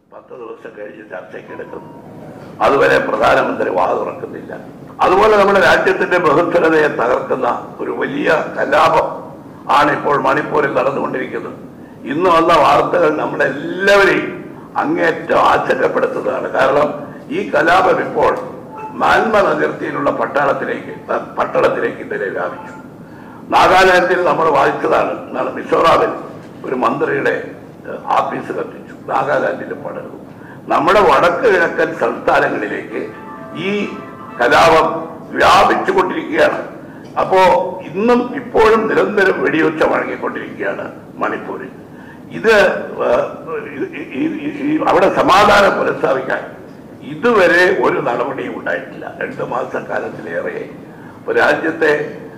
പത്ത് ദിവസം കഴിഞ്ഞ് ചർച്ചയ്ക്ക് എടുക്കും അതുവരെ പ്രധാനമന്ത്രി വാ തുറക്കുന്നില്ല അതുപോലെ നമ്മുടെ രാജ്യത്തിന്റെ ബഹുസ്വരതയെ തകർക്കുന്ന ഒരു വലിയ കലാപം ആണ് ഇപ്പോൾ മണിപ്പൂരിൽ നടന്നുകൊണ്ടിരിക്കുന്നത് ഇന്ന് വന്ന വാർത്തകൾ നമ്മളെല്ലാവരെയും അങ്ങേറ്റം ആശങ്കപ്പെടുത്തുന്നതാണ് കാരണം ഈ കലാപം ഇപ്പോൾ മാൻമ അതിർത്തിയിലുള്ള പട്ടാളത്തിലേക്ക് പട്ടണത്തിലേക്ക് ഇന്നലെ വ്യാപിച്ചു നാഗാലാൻഡിൽ നമ്മൾ വായിച്ചതാണ് എന്നാണ് മിസോറാമിൽ ഒരു മന്ത്രിയുടെ ഏഹ്, ആഫീസ് കത്തിച്ചു നാഗാലാൻഡിൽ പടർന്നു നമ്മുടെ വടക്ക് കിഴക്കൻ സംസ്ഥാനങ്ങളിലേക്ക് ഈ കലാപം വ്യാപിച്ചുകൊണ്ടിരിക്കുകയാണ് അപ്പോ ഇന്നും ഇപ്പോഴും നിരന്തരം വെടിവെച്ച വഴങ്ങിക്കൊണ്ടിരിക്കുകയാണ് മണിപ്പൂരിൽ ഇത് ഏഹ്, ഈ- ഈ- ഈ- ഈ അവിടെ സമാധാനം പുനഃസ്ഥാപിക്കാൻ ഇതുവരെ ഒരു നടപടിയും ഉണ്ടായിട്ടില്ല രണ്ട് മാസക്കാലത്തിലേറെ ഇപ്പൊ രാജ്യത്തെ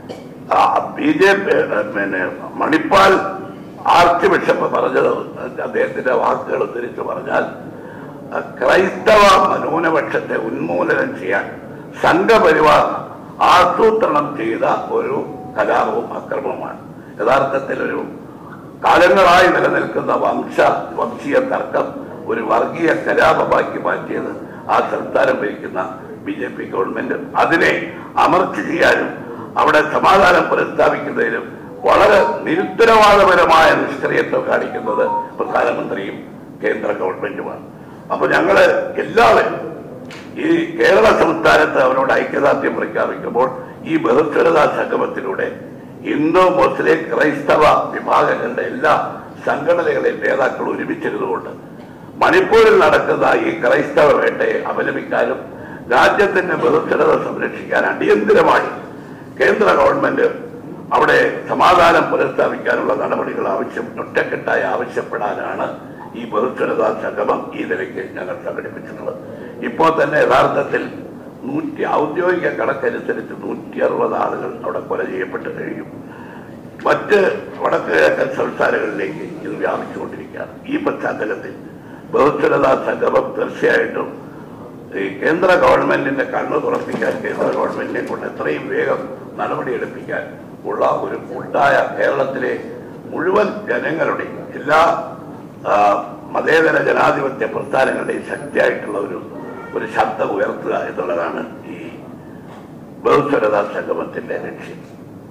ബി ജെ പി പിന്നെ മണിപ്പാൽ ആർച്ച് ബിഷപ്പ് പറഞ്ഞത് അദ്ദേഹത്തിന്റെ വാക്കുകൾ തിരിച്ചു പറഞ്ഞാൽ ആ, ക്രൈസ്തവ ന്യൂനപക്ഷത്തെ ഉന്മൂലനം ചെയ്യാൻ സംഘപരിവാർ ആസൂത്രണം ചെയ്ത ഒരു കലാപവും അക്രമവുമാണ് യഥാർത്ഥത്തിൽ ഒരു കാലങ്ങളായി നിലനിൽക്കുന്ന വംശ വംശീയ തർക്കം ഒരു വർഗീയ കലാപമാക്കി മാറ്റിയത് ആ സംസ്ഥാനം ഭരിക്കുന്ന ബി ജെ പി ഗവൺമെന്റ് അതിനെ അമർച്ച ചെയ്യാനും അവിടെ സമാധാനം പുനഃസ്ഥാപിക്കുന്നതിനും വളരെ നിരുത്തരവാദപരമായ നിഷ്ക്രിയത്വം കാണിക്കുന്നത് പ്രധാനമന്ത്രിയും കേന്ദ്ര ഗവൺമെന്റുമാണ് അപ്പൊ ഞങ്ങള് എല്ലാവരും ഈ കേരള സംസ്ഥാനത്ത് അവരോട് ഐക്യദാർഢ്യം പ്രഖ്യാപിക്കുമ്പോൾ ഈ ബഹുസ്വരതാ സംഗമത്തിലൂടെ ഹിന്ദു മുസ്ലിം ക്രൈസ്തവ വിഭാഗങ്ങളുടെ എല്ലാ സംഘടനകളെയും നേതാക്കൾ ഒരുമിച്ചിരുന്നുകൊണ്ട് മണിപ്പൂരിൽ നടക്കുന്ന ഈ ക്രൈസ്തവ വേട്ടയെ അപലപിക്കാനും രാജ്യത്തിന്റെ ബഹുസ്വരത സംരക്ഷിക്കാൻ അടിയന്തിരമായി കേന്ദ്ര ഗവൺമെന്റ് അവിടെ സമാധാനം പുനഃസ്ഥാപിക്കാനുള്ള നടപടികൾ ആവശ്യം ഒറ്റക്കെട്ടായി ആവശ്യപ്പെടാനാണ് ഈ ബഹുസ്വരതാ സംഗമം ഈ നിലയ്ക്ക് ഞങ്ങൾ സംഘടിപ്പിച്ചിട്ടുള്ളത് ഇപ്പോൾ തന്നെ യഥാർത്ഥത്തിൽ നൂറ്റി ഔദ്യോഗിക കണക്കനുസരിച്ച് നൂറ്റി അറുപത് ആളുകൾ അവിടെ കൊല ചെയ്യപ്പെട്ട് കഴിഞ്ഞു മറ്റ് വടക്ക് കിഴക്കൻ സംസ്ഥാനങ്ങളിലേക്ക് ഇത് വ്യാപിച്ചുകൊണ്ടിരിക്കുകയാണ് ഈ പശ്ചാത്തലത്തിൽ ബഹുസ്വരതാ സംഗമം തീർച്ചയായിട്ടും ഈ കേന്ദ്ര ഗവൺമെന്റിന്റെ കണ്ണു തുറപ്പിക്കാൻ കേന്ദ്ര ഗവൺമെന്റിനെ കൊണ്ട് എത്രയും വേഗം നടപടിയെടുപ്പിക്കാൻ ഉള്ള ഒരു കൂട്ടായ കേരളത്തിലെ മുഴുവൻ ജനങ്ങളുടെയും എല്ലാ ആ, മതേതര ജനാധിപത്യ പ്രസ്ഥാനങ്ങളുടെയും ശക്തിയായിട്ടുള്ള ഒരു ഒരു ശബ്ദം ഉയർത്തുക എന്നുള്ളതാണ് ഈ ബഹുസ്വരതാ സംഗമത്തിന്റെ ലക്ഷ്യം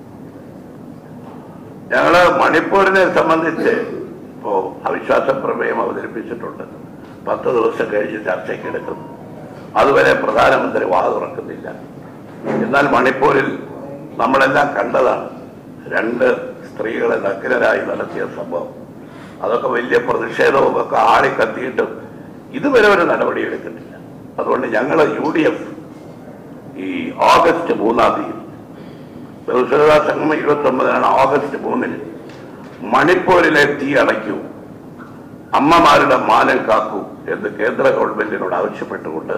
ഞങ്ങള് മണിപ്പൂരിനെ സംബന്ധിച്ച് ഇപ്പോ അവിശ്വാസ പ്രമേയം അവതരിപ്പിച്ചിട്ടുണ്ട് പത്ത് ദിവസം കഴിഞ്ഞ് ചർച്ചയ്ക്ക് എടുക്കും അതുവരെ പ്രധാനമന്ത്രി വാ തുറക്കുന്നില്ല എന്നാൽ മണിപ്പൂരിൽ നമ്മളെല്ലാം കണ്ടതാണ് രണ്ട് സ്ത്രീകളെ നഗ്നരായി നടത്തിയ സംഭവം അതൊക്കെ വലിയ പ്രതിഷേധവും ഒക്കെ ആളിക്കത്തിയിട്ടും ഇതുവരെ ഒരു നടപടി എടുക്കുന്നില്ല അതുകൊണ്ട് ഞങ്ങൾ യു ഡി എഫ് ഈ ഓഗസ്റ്റ് മൂന്നാം തീയതി ബഹുസ്വരതാ സംഗമം ഇരുപത്തി ഒമ്പതിനാണ് ഓഗസ്റ്റ് മൂന്നിന് മണിപ്പൂരിലെ തീ അടയ്ക്കൂ അമ്മമാരുടെ മാനം കാക്കൂ എന്ന് കേന്ദ്ര ഗവൺമെന്റിനോട് ആവശ്യപ്പെട്ടുകൊണ്ട്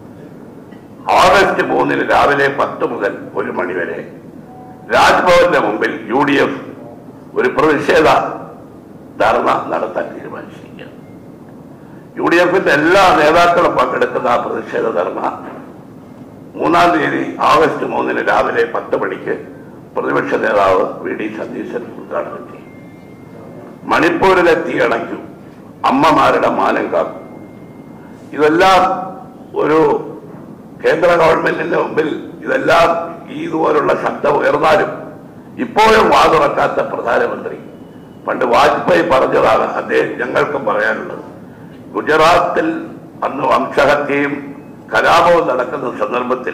ഓഗസ്റ്റ് മൂന്നിന് രാവിലെ പത്ത് മുതൽ ഒരു മണിവരെ രാജ്ഭവന്റെ മുമ്പിൽ യു ഡി എഫ് ഒരു പ്രതിഷേധ ധർണ നടത്താൻ തീരുമാനിച്ചിരിക്കുകയാണ് യു ഡി എഫിന്റെ എല്ലാ നേതാക്കളും പങ്കെടുക്കുന്ന ആ പ്രതിഷേധ ധർണ മൂന്നാം തീയതി ആഗസ്റ്റ് മൂന്നിന് രാവിലെ പത്ത് മണിക്ക് പ്രതിപക്ഷ നേതാവ് വി ഡി സതീശൻ ഉദ്ഘാടനം ചെയ്യും മണിപ്പൂരിലെ തീയണയ്ക്കും അമ്മമാരുടെ മാനം കാക്കും ഇതെല്ലാം ഒരു കേന്ദ്ര ഗവൺമെന്റിന്റെ മുമ്പിൽ ഇതെല്ലാം ഈ ഇതുപോലുള്ള ശബ്ദം ഉയർന്നാലും ഇപ്പോഴും വാതുറക്കാത്ത പ്രധാനമന്ത്രി പണ്ട് വാജ്പേയി പറഞ്ഞതാണ് അദ്ദേഹം ഞങ്ങൾക്കും പറയാനുള്ളത് ഗുജറാത്തിൽ അന്ന് വംശഹത്യയും കലാപവും നടക്കുന്ന സന്ദർഭത്തിൽ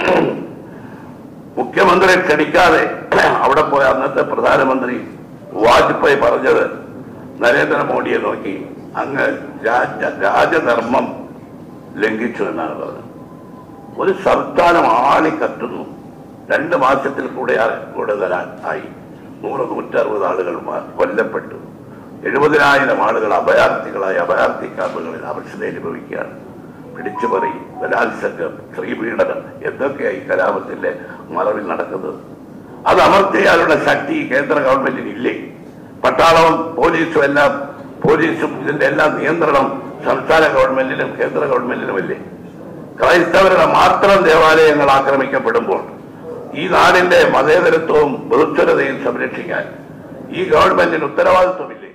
മുഖ്യമന്ത്രിയെ ക്ഷണിക്കാതെ അവിടെ പോയ അന്നത്തെ പ്രധാനമന്ത്രി വാജ്പേയി പറഞ്ഞത് നരേന്ദ്രമോദിയെ നോക്കി അങ്ങ് രാജ രാജധർമ്മം ലംഘിച്ചു എന്നാണ് പറഞ്ഞത് ഒരു സംസ്ഥാനം ആളിക്കത്തുന്നു രണ്ട് മാസത്തിൽ കൂടെ കൂടുതലായി ആയി നൂറ് നൂറ്ററുപത് ആളുകൾ മ- കൊല്ലപ്പെട്ടു എഴുപതിനായിരം ആളുകൾ അഭയാർത്ഥികളായി അഭയാർത്ഥി ക്യാമ്പുകളിൽ അവശത അനുഭവിക്കുകയാണ് പിടിച്ചുപറി ബലാത്സംഗം സ്ത്രീപീഡനം എന്തൊക്കെയായി കലാപത്തിന്റെ മറവിൽ നടക്കുന്നത് അത് അമർത്തിയാലുള്ള ശക്തി ഈ കേന്ദ്ര ഗവൺമെന്റിന് ഇല്ലേ പട്ടാളവും പോലീസും എല്ലാം പോലീസും ഇതിന്റെ എല്ലാം നിയന്ത്രണം സംസ്ഥാന ഗവൺമെന്റിനും കേന്ദ്ര ഗവൺമെന്റിനുമില്ലേ ക്രൈസ്തവരുടെ മാത്രം ദേവാലയങ്ങൾ ആക്രമിക്കപ്പെടുമ്പോൾ ഈ നാടിന്റെ മതേതരത്വവും ബഹുസ്വരതയും സംരക്ഷിക്കാൻ ഈ ഗവൺമെന്റിന് ഉത്തരവാദിത്വമില്ലേ